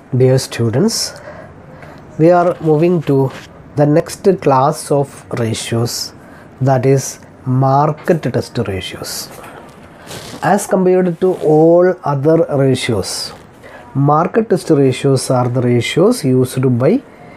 Dear students, we are moving to the next class of ratios that is market test ratios. As compared to all other ratios, market test ratios are the ratios used by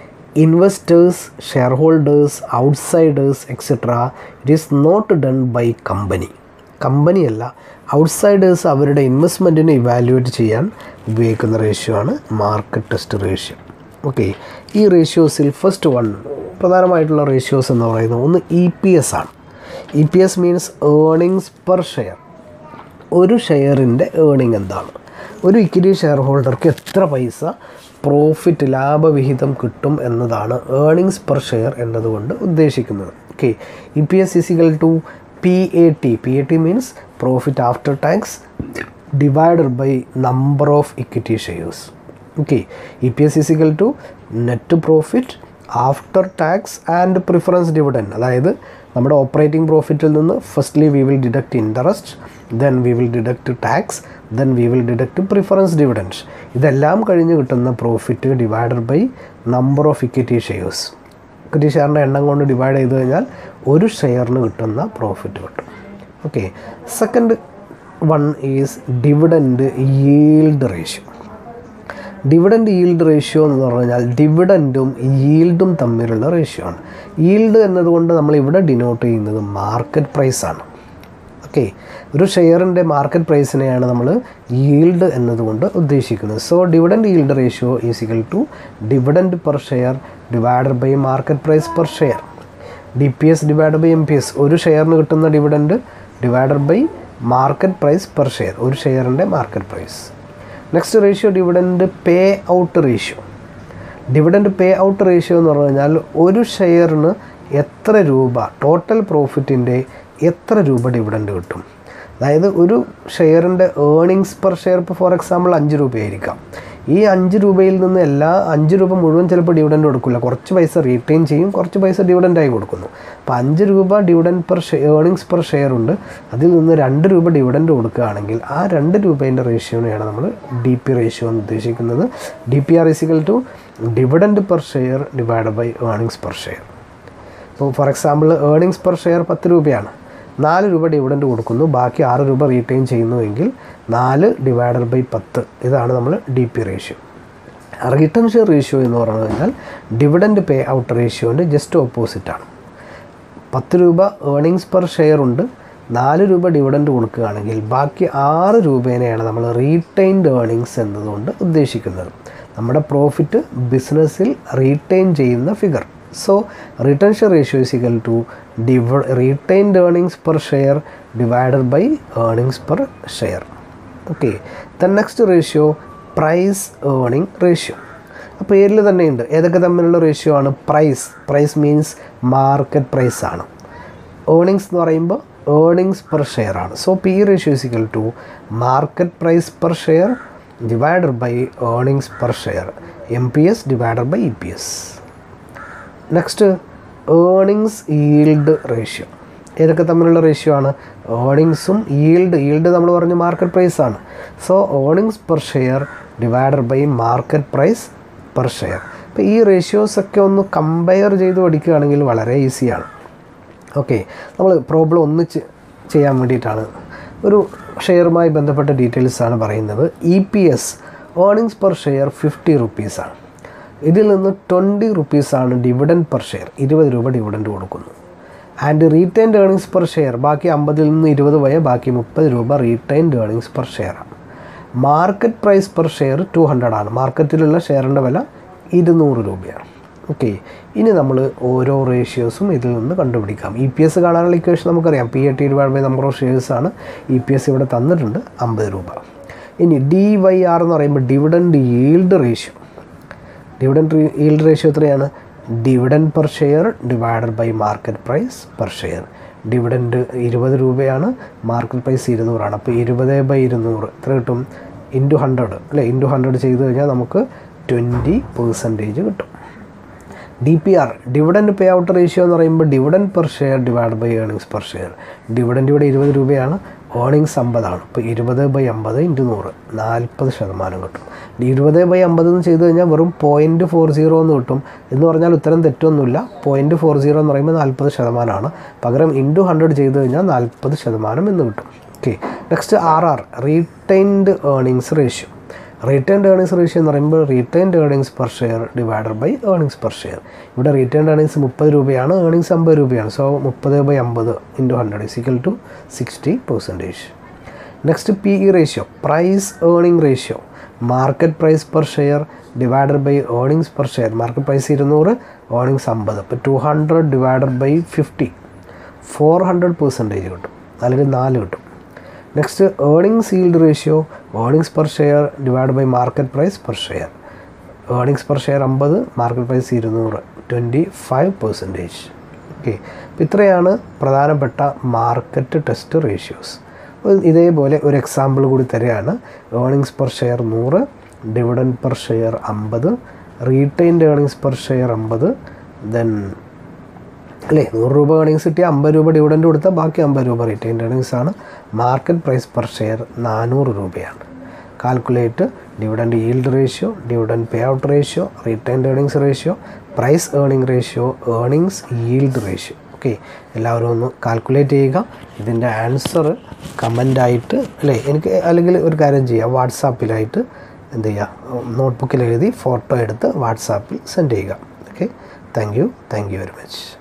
investors, shareholders, outsiders, etc. It is not done by company. കമ്പനി അല്ല outsiders അവരുടെ ഇൻവെസ്റ്റ്മെൻറ്റിനെ evaluate ചെയ്യാൻ ഉപയോഗിക്കുന്ന ratio ആണ് market test ratio okay ഈ റേഷ്യോസിൽ first one പ്രധാനമായിട്ടുള്ള റേഷ്യോസ് എന്ന് പറയുന്നത് ഒന്ന് ഇ പി എസ് ആണ് E P S means earnings per share ഒരു ഷെയറിൻ്റെ ഏർണിംഗ് എന്താണ് ഒരു ഇക്വിറ്റി ഷെയർ ഹോൾഡർക്ക് എത്ര പൈസ പ്രോഫിറ്റ് ലാഭവിഹിതം കിട്ടും എന്നതാണ് ഏർണിങ്സ് പെർ ഷെയർ എന്നതുകൊണ്ട് ഉദ്ദേശിക്കുന്നത് okay E P S is equal to P A T P A T means profit after tax divided by number of equity shares okay E P S is equal to net profit after tax and preference dividend അതായത് നമ്മുടെ operating പ്രോഫിറ്റിൽ നിന്ന് firstly we will deduct interest then we will deduct tax then we will deduct preference dividend ഇതെല്ലാം കഴിഞ്ഞ് കിട്ടുന്ന profit divided by number of equity shares equity ഷെയറിൻ്റെ എണ്ണം കൊണ്ട് ഡിവൈഡ് ചെയ്ത് കഴിഞ്ഞാൽ ഒരു ഷെയറിന് കിട്ടുന്ന പ്രോഫിറ്റ് കിട്ടും okay second one is dividend yield ratio dividend yield ratio എന്ന് പറഞ്ഞു കഴിഞ്ഞാൽ ഡിവിഡൻറ്റും yielഡും തമ്മിലുള്ള റേഷ്യോ ആണ് yield എന്നതുകൊണ്ട് നമ്മൾ ഇവിടെ ഡിനോട്ട് ചെയ്യുന്നത് മാർക്കറ്റ് പ്രൈസാണ് ഓക്കെ ഒരു ഷെയറിൻ്റെ മാർക്കറ്റ് പ്രൈസിനെയാണ് നമ്മൾ yield എന്നതുകൊണ്ട് ഉദ്ദേശിക്കുന്നത് so dividend yield ratio is equal to dividend per share divided by market price per share D P S divide by M P S ഒരു ഷെയറിന് കിട്ടുന്ന dividend divided by market price per share ഒരു ഷെയറിൻ്റെ market price next ratio dividend payout ratio dividend payout ratio എന്ന് പറഞ്ഞു കഴിഞ്ഞാൽ ഒരു ഷെയറിന് എത്ര രൂപ ടോട്ടൽ പ്രോഫിറ്റിൻ്റെ എത്ര രൂപ ഡിവിഡൻഡ് കിട്ടും അതായത് ഒരു ഷെയറിൻ്റെ ഏർണിങ്സ് പെർ ഷെയർ ഇപ്പോൾ ഫോർ എക്സാമ്പിൾ അഞ്ച് രൂപയായിരിക്കാം ഈ അഞ്ച് രൂപയിൽ നിന്ന് എല്ലാ അഞ്ച് രൂപ മുഴുവൻ ചിലപ്പോൾ ഡിവിഡൻഡ് കൊടുക്കില്ല കുറച്ച് പൈസ റീറ്റെയിൻ ചെയ്യും കുറച്ച് പൈസ ഡിവിഡൻഡായി കൊടുക്കുന്നു അപ്പോൾ അഞ്ച് രൂപ dividend per share earnings per share ഉണ്ട് അതിൽ നിന്ന് രണ്ട് രൂപ ഡിവിഡൻഡ് കൊടുക്കുകയാണെങ്കിൽ ആ രണ്ട് രൂപേൻ്റെ റേഷ്യോനെയാണ് നമ്മൾ ഡി പി റേഷ്യോ എന്ന് ഉദ്ദേശിക്കുന്നത് D P R is equal to dividend per share divide by earnings per share ഇപ്പോൾ for example earnings per share പത്ത് രൂപയാണ് നാല് രൂപ ഡിവിഡൻഡ് കൊടുക്കുന്നു ബാക്കി ആറ് രൂപ റീറ്റെയിൻ ചെയ്യുന്നുവെങ്കിൽ നാല് ഡിവൈഡഡ് ബൈ പത്ത് ഇതാണ് നമ്മൾ D P ratio retention ratio എന്ന് പറഞ്ഞു കഴിഞ്ഞാൽ ഡിവിഡൻഡ് പേ ഔട്ട് റേഷ്യോൻ്റെ ജസ്റ്റ് ഓപ്പോസിറ്റാണ് പത്ത് രൂപ ഏർണിങ്സ് പെർ ഷെയർ ഉണ്ട് നാല് രൂപ ഡിവിഡൻഡ് കൊടുക്കുകയാണെങ്കിൽ ബാക്കി ആറ് രൂപേനെയാണ് നമ്മൾ റീറ്റെയിൻഡ് ഏർണിങ്സ് എന്നതുകൊണ്ട് ഉദ്ദേശിക്കുന്നത് നമ്മുടെ പ്രോഫിറ്റ് ബിസിനസ്സിൽ റീറ്റെയിൻ ചെയ്യുന്ന figure so retention ratio is equal to ഡിവ retained earnings per share divided by earnings per share okay the next ratio price earning ratio അപ്പോൾ പേരിൽ തന്നെയുണ്ട് ഏതൊക്കെ തമ്മിലുള്ള റേഷ്യോ ആണ് price price means market price ആണ് ഏർണിങ്സ് എന്ന് പറയുമ്പോൾ ഏർണിങ്സ് പെർ ഷെയർ ആണ് so P ratio is equal to market price per share divided by earnings per share M P S divided by E P S next earnings yield ratio ഏതൊക്കെ തമ്മിലുള്ള ratio ആണ് ഏർണിങ്സും yield yield നമ്മൾ പറഞ്ഞു market price ആണ് so earnings per share divided by market price per share അപ്പോൾ ഈ ratios ഒക്കെ ഒന്ന് കമ്പയർ ചെയ്ത് പഠിക്കുകയാണെങ്കിൽ വളരെ ഈസിയാണ് ഓക്കെ നമ്മൾ പ്രോബ്ലം ഒന്ന് ചെയ്യാൻ വേണ്ടിയിട്ടാണ് ഒരു ഷെയറുമായി ബന്ധപ്പെട്ട ഡീറ്റെയിൽസ് ആണ് പറയുന്നത് E P S earnings per share fifty റുപ്പീസാണ് ഇതിൽ നിന്ന് ട്വൻറ്റി റുപ്പീസാണ് ഡിവിഡൻഡ് പെർ ഷെയർ ഇരുപത് രൂപ ഡിവിഡൻഡ് കൊടുക്കുന്നു and retained earnings per share ബാക്കി അമ്പതിൽ നിന്ന് ഇരുപത് പോയ ബാക്കി മുപ്പത് രൂപ റീറ്റൈൻഡ് ഏർണിങ്സ് പെർ ഷെയറാണ് market price per share two hundred ആണ് മാർക്കറ്റിലുള്ള ഷെയറിൻ്റെ വില ഇരുന്നൂറ് രൂപയാണ് ഓക്കെ ഇനി നമ്മൾ ഓരോ റേഷ്യോസും ഇതിൽ നിന്ന് കണ്ടുപിടിക്കാം ഇ പി എസ് കാണാനുള്ള ഇക്വേഷൻ നമുക്കറിയാം P A T divide by number of shares ആണ് ഇ പി എസ് ഇവിടെ തന്നിട്ടുണ്ട് അമ്പത് രൂപ ഇനി ഡി വൈ ആർ എന്ന് പറയുമ്പോൾ dividend yield ratio dividend yield ratio എത്രയാണ് dividend per share divided by market price per share dividend ഇരുപത് രൂപയാണ് മാർക്കറ്റ് പ്രൈസ് ഇരുന്നൂറാണ് അപ്പോൾ ഇരുപത് ബൈ ഇരുന്നൂറ് എത്ര കിട്ടും ഇൻറ്റു ഹൺഡ്രഡ് അല്ലേ ഇൻറ്റു ഹൺഡ്രഡ് ചെയ്ത് കഴിഞ്ഞാൽ നമുക്ക് ട്വൻറ്റി പെർസെൻറ്റേജ് കിട്ടും D P R dividend payout ratio എന്ന് പറയുമ്പോൾ dividend per share divide by earnings per share dividend ഇവിടെ ഇരുപത് രൂപയാണ് ഏണിങ്സ് അമ്പതാണ് ഇപ്പോൾ ഇരുപത് ബൈ അമ്പത് ഇൻറ്റു നൂറ് നാൽപ്പത് ശതമാനം കിട്ടും ഇരുപത് ബൈ അമ്പത് എന്ന് ചെയ്ത് കഴിഞ്ഞാൽ വെറും പോയിൻറ്റ് ഫോർ സീറോ എന്ന് കിട്ടും എന്ന് പറഞ്ഞാൽ ഉത്തരം തെറ്റൊന്നുമില്ല പോയിൻറ്റ് ഫോർ സീറോ എന്ന് പറയുമ്പോൾ നാൽപ്പത് ശതമാനമാണ് പകരം ഇൻറ്റു ഹൺഡ്രഡ് ചെയ്ത് കഴിഞ്ഞാൽ നാൽപ്പത് ശതമാനം എന്ന് കിട്ടും okay next R R retained earnings ratio retained earnings ratio എന്ന് പറയുമ്പോൾ retained earnings per share divided by earnings per share ഇവിടെ റീറ്റൈൻഡ് ഏണിങ്സ് മുപ്പത് രൂപയാണ് ഏണിങ്സ് അമ്പത് രൂപയാണ് സോ മുപ്പത് ബൈ അമ്പത് into hundred is equal to sixty percentage next P E ratio price earning ratio market price per share divided by earnings per share market price ഇരുന്നൂറ് earnings അമ്പത് ഇപ്പോൾ two hundred divided by fifty four hundred percentage കിട്ടും അല്ലെങ്കിൽ നാല് കിട്ടും next earnings yield ratio earnings per share divide by market price per share earnings per share അമ്പത് market price ഇരുന്നൂറ് twenty five percentage okay അപ്പോൾ ഇത്രയാണ് പ്രധാനപ്പെട്ട മാർക്കറ്റ് ടെസ്റ്റ് റേഷ്യോസ് ഇതേപോലെ ഒരു എക്സാമ്പിൾ കൂടി തരികയാണ് ഏണിങ്സ് പെർ ഷെയർ നൂറ് ഡിവിഡൻഡ് പെർ ഷെയർ അമ്പത് റീറ്റെയിൻഡ് ഏണിങ്സ് പെർ ഷെയർ അമ്പത് ദെൻ അല്ലേ നൂറ് രൂപ ഏണിങ്സ് കിട്ടിയ അമ്പത് രൂപ ഡിവിഡൻഡ് കൊടുത്താൽ ബാക്കി അമ്പത് രൂപ റിറ്റൈൻഡ് ഏണിങ്സ് ആണ് മാർക്കറ്റ് പ്രൈസ് പെർ ഷെയർ നാനൂറ് രൂപയാണ് calculate dividend yield ratio dividend payout ratio retained earnings ratio price earning ratio earnings yield ratio okay എല്ലാവരും ഒന്ന് കാൽക്കുലേറ്റ് ചെയ്യുക ഇതിൻ്റെ ആൻസർ കമൻ്റായിട്ട് അല്ലേ എനിക്ക് അല്ലെങ്കിൽ ഒരു കാര്യം ചെയ്യാം വാട്സാപ്പിലായിട്ട് എന്ത് ചെയ്യുക നോട്ട്ബുക്കിൽ എഴുതി ഫോട്ടോ എടുത്ത് വാട്സാപ്പിൽ സെൻഡ് ചെയ്യുക okay thank you thank you very much